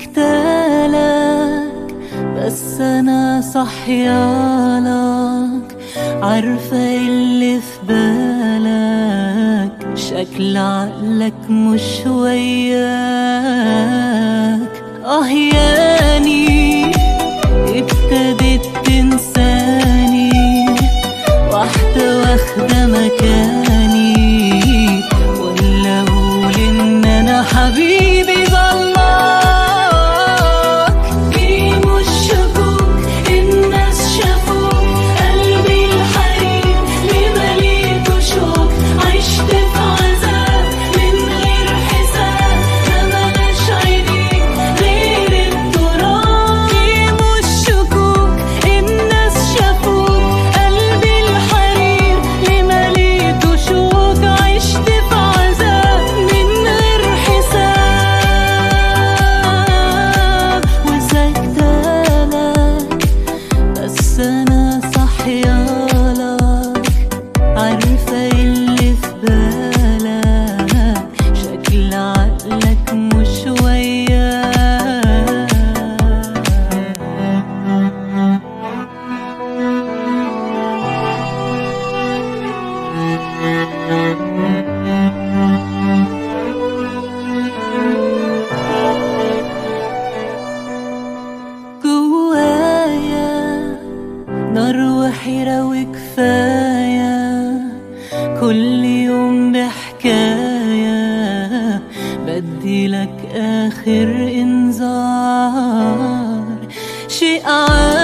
سكتالك بس انا صحيالك عارفة اللي في بالك شكل عقلك مش وياك اه ياني ابتدت تنساني واحدة واخدة مكاني ولا اقول ان انا حبيبي ضلك في مش شافوك الناس شافوك قلبي الحريق ليه مليته شوك عشت في عذاب من غير حساب ما ملاش عينيك غير التراب في مش شكوك الناس شافوك قلبي الحريق ليه مليته شوك عشت في عذاب من غير حساب وسكتالك بس انا صحيالك عارفة اللي في بالك شكل عقلك مش وياك جوايا نار وحيرة وكفاية كل يوم بحكاية بدي لك آخر إنذار شيء عادي